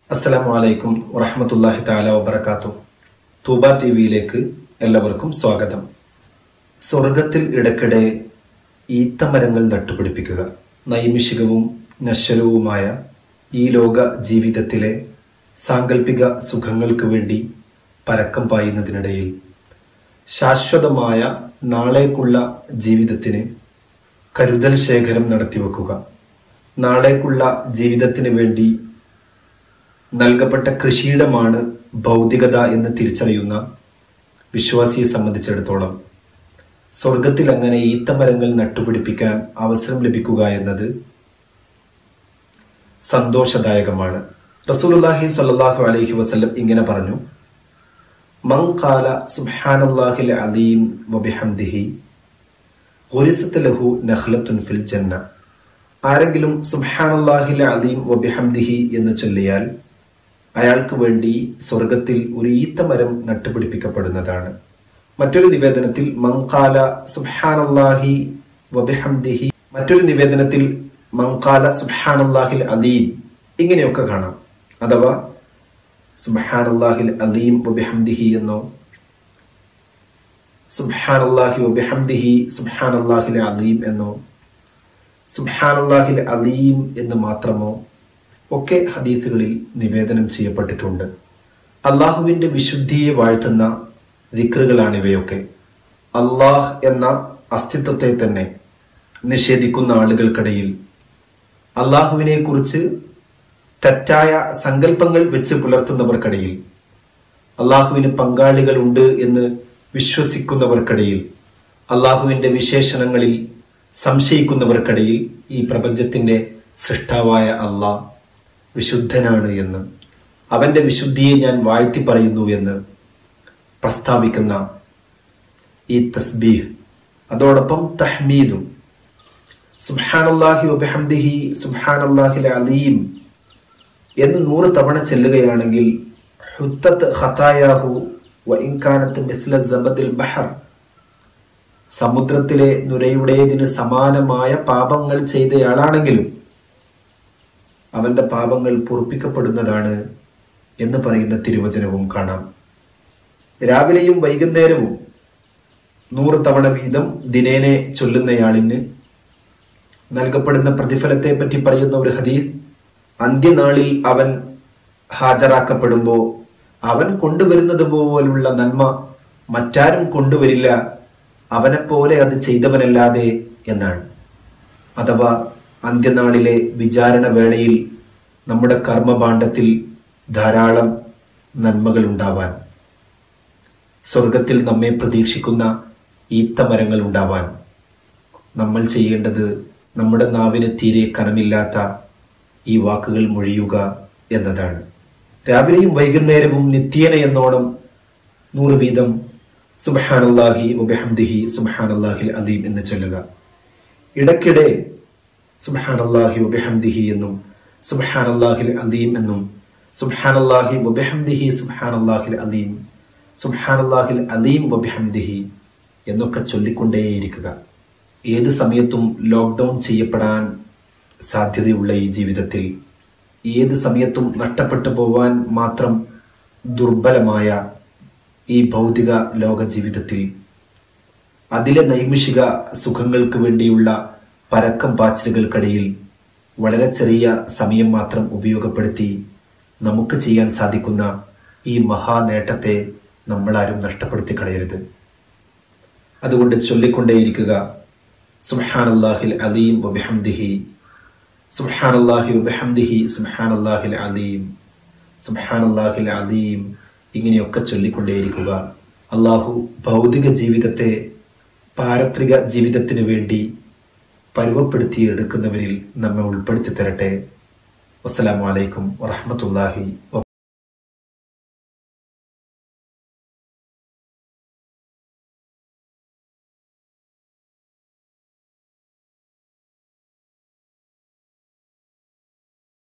അസ്സലാമു അലൈക്കും വറഹമത്തല്ലാഹി താല വബർക്കാത്തു തൂബ ടി വിയിലേക്ക് എല്ലാവർക്കും സ്വാഗതം സ്വർഗത്തിൽ ഇടയ്ക്കിടെ ഈത്തമരങ്ങൾ നട്ടുപിടിപ്പിക്കുക നൈമിഷികവും നശ്വരവുമായ ഈ ലോക ജീവിതത്തിലെ സാങ്കല്പിക സുഖങ്ങൾക്ക് വേണ്ടി പരക്കം പായുന്നതിനിടയിൽ ശാശ്വതമായ നാളേക്കുള്ള ജീവിതത്തിന് കരുതൽ ശേഖരം നടത്തിവെക്കുക നാളേക്കുള്ള ജീവിതത്തിന് വേണ്ടി നൽകപ്പെട്ട കൃഷിയിടമാണ് ഭൗതികത എന്ന് തിരിച്ചറിയുന്ന വിശ്വാസിയെ സംബന്ധിച്ചിടത്തോളം സ്വർഗത്തിൽ അങ്ങനെ ഈത്തമരങ്ങൾ നട്ടുപിടിപ്പിക്കാൻ അവസരം ലഭിക്കുക എന്നത് സന്തോഷദായകമാണ് റസൂലുള്ളാഹി സ്വല്ലല്ലാഹു അലൈഹി വസല്ലം ഇങ്ങനെ പറഞ്ഞു മൻ ഖാല സുബ്ഹാനല്ലാഹിൽ അലീം വബിഹംദിഹി ഗുരിസത്ത് ലഹു നഖ്ലത്തുൻ ഫിൽ ജന്ന ആരെങ്കിലും സുബ്ഹാനല്ലാഹിൽ അലീം വബിഹംദിഹി എന്ന് ചൊല്ലിയാൽ അയാൾക്ക് വേണ്ടി സ്വർഗത്തിൽ ഒരു ഈത്തമരം നട്ടുപിടിപ്പിക്കപ്പെടുന്നതാണ് മറ്റൊരു നിവേദനത്തിൽ മങ്കാല സുബ്ഹാനല്ലാഹി വബിഹംദിഹി മറ്റൊരു നിവേദനത്തിൽ മങ്കാല സുബ്ഹാനല്ലാഹിൽ അലീം ഇങ്ങനെയൊക്കെ കാണാം അഥവാ സുബ്ഹാനല്ലാഹിൽ അലീം വബിഹംദിഹി എന്നോ സുബ്ഹാനല്ലാഹി വബിഹംദിഹി സുബ്ഹാനല്ലാഹിൽ അലീം എന്നോ സുബ്ഹാനല്ലാഹിൽ അലീം എന്ന് മാത്രമോ ഒക്കെ ഹദീസുകളിൽ നിവേദനം ചെയ്യപ്പെട്ടിട്ടുണ്ട് അള്ളാഹുവിന്റെ വിശുദ്ധിയെ വാഴ്ത്തുന്ന വിക്രുകളാണ് ഇവയൊക്കെ അള്ളാഹ് എന്ന അസ്തിത്വത്തെ തന്നെ നിഷേധിക്കുന്ന ആളുകൾക്കിടയിൽ അള്ളാഹുവിനെ കുറിച്ച് തെറ്റായ സങ്കല്പങ്ങൾ വെച്ച് പുലർത്തുന്നവർക്കിടയിൽ അള്ളാഹുവിന് പങ്കാളികളുണ്ട് എന്ന് വിശ്വസിക്കുന്നവർക്കിടയിൽ അള്ളാഹുവിന്റെ വിശേഷണങ്ങളിൽ സംശയിക്കുന്നവർക്കിടയിൽ ഈ പ്രപഞ്ചത്തിന്റെ സൃഷ്ടാവായ അള്ളാഹ് വിശുദ്ധനാണ് എന്ന് അവന്റെ വിശുദ്ധിയെ ഞാൻ വാഴ്ത്തി പറയുന്നു എന്ന് പ്രസ്താവിക്കുന്ന ഈ തസ്ബീഹ് അതോടൊപ്പം തഹ്മീദും സുബ്ഹാനല്ലാഹി വബിഹംദിഹി സുബ്ഹാനല്ലാഹിൽ അലീം എന്ന് നൂറ് തവണ ചെല്ലുകയാണെങ്കിൽ ഹുത്തത്ത് ഖതായാഹു വ ഇൻകാനത്ത് മിസ്ല സബദിൽ ബഹർ സമുദ്രത്തിലെ നുരയുടേതിന് സമാനമായ പാപങ്ങൾ ചെയ്തയാളാണെങ്കിലും അവന്റെ പാപങ്ങൾ പൊറുപ്പിക്കപ്പെടുന്നതാണ് എന്ന് പറയുന്ന തിരുവചനവും കാണാം രാവിലെയും വൈകുന്നേരവും നൂറ് തവണ വീതം ദിനേനെ ചൊല്ലുന്നയാളിന് നൽകപ്പെടുന്ന പ്രതിഫലത്തെ പറ്റി പറയുന്ന ഒരു ഹദീസ് അന്ത്യനാളിൽ അവൻ ഹാജരാക്കപ്പെടുമ്പോൾ അവൻ കൊണ്ടുവരുന്നത് പോലുള്ള നന്മ മറ്റാരും കൊണ്ടുവരില്ല അവനെപ്പോലെ അത് ചെയ്തവനല്ലാതെ എന്നാണ് അഥവാ അന്ത്യനാളിലെ വിചാരണ വേളയിൽ നമ്മുടെ കർമ്മഭാണ്ഡത്തിൽ ധാരാളം നന്മകൾ ഉണ്ടാവാൻ സ്വർഗത്തിൽ നമ്മെ പ്രതീക്ഷിക്കുന്ന ഈത്തമരങ്ങൾ ഉണ്ടാവാൻ നമ്മൾ ചെയ്യേണ്ടത് നമ്മുടെ നാവിന് തീരെ കനമില്ലാത്ത ഈ വാക്കുകൾ മൊഴിയുക എന്നതാണ് രാവിലെയും വൈകുന്നേരവും നിത്യേന എന്നോണം നൂറ് വീതം സുബഹാനല്ലാഹി ഉബഹംദിഹി സുബഹാനല്ലാഹിൽ അദീം എന്ന് ചൊല്ലുക ഇടയ്ക്കിടെ സുബ്ഹാനല്ലാഹി വബിഹംദിഹി എന്നും സുബ്ഹാനല്ലാഹിൽ അദീം എന്നും സുബ്ഹാനല്ലാഹി വബിഹംദിഹി സുബ്ഹാനല്ലാഹിൽ അദീം സുബ്ഹാനല്ലാഹിൽ അദീം വബിഹംദിഹി എന്നൊക്കെ ചൊല്ലിക്കൊണ്ടേയിരിക്കുക ഏത് സമയത്തും ലോക്ക്ഡൗൺ ചെയ്യപ്പെടാൻ സാധ്യതയുള്ള ഈ ജീവിതത്തിൽ ഏത് സമയത്തും നഷ്ടപ്പെട്ടു പോവാൻ മാത്രം ദുർബലമായ ഈ ഭൗതിക ലോക ജീവിതത്തിൽ അതിലെ നൈമിഷിക സുഖങ്ങൾക്ക് വേണ്ടിയുള്ള പരക്കം പാച്ചിലുകൾക്കിടയിൽ വളരെ ചെറിയ സമയം മാത്രം ഉപയോഗപ്പെടുത്തി നമുക്ക് ചെയ്യാൻ സാധിക്കുന്ന ഈ മഹാനേട്ടത്തെ നമ്മളാരും നഷ്ടപ്പെടുത്തി കളയരുത് അതുകൊണ്ട് ചൊല്ലിക്കൊണ്ടേയിരിക്കുക സുബ്ഹാനല്ലാഹിൽ അലീം വബിഹംദിഹി സുബ്ഹാനല്ലാഹി വബിഹംദിഹി സുബ്ഹാനല്ലാഹിൽ അലീം സുബ്ഹാനല്ലാഹിൽ അലീം ഇങ്ങനെയൊക്കെ ചൊല്ലിക്കൊണ്ടേയിരിക്കുക അള്ളാഹു ഭൗതിക ജീവിതത്തെ പാരത്രിക ജീവിതത്തിന് വേണ്ടി പരുവപ്പെടുത്തിയെടുക്കുന്നവരിൽ നമ്മെ ഉൾപ്പെടുത്തി തരട്ടെ വസ്സലാമലൈക്കും വറഹമത്തല്ലാഹി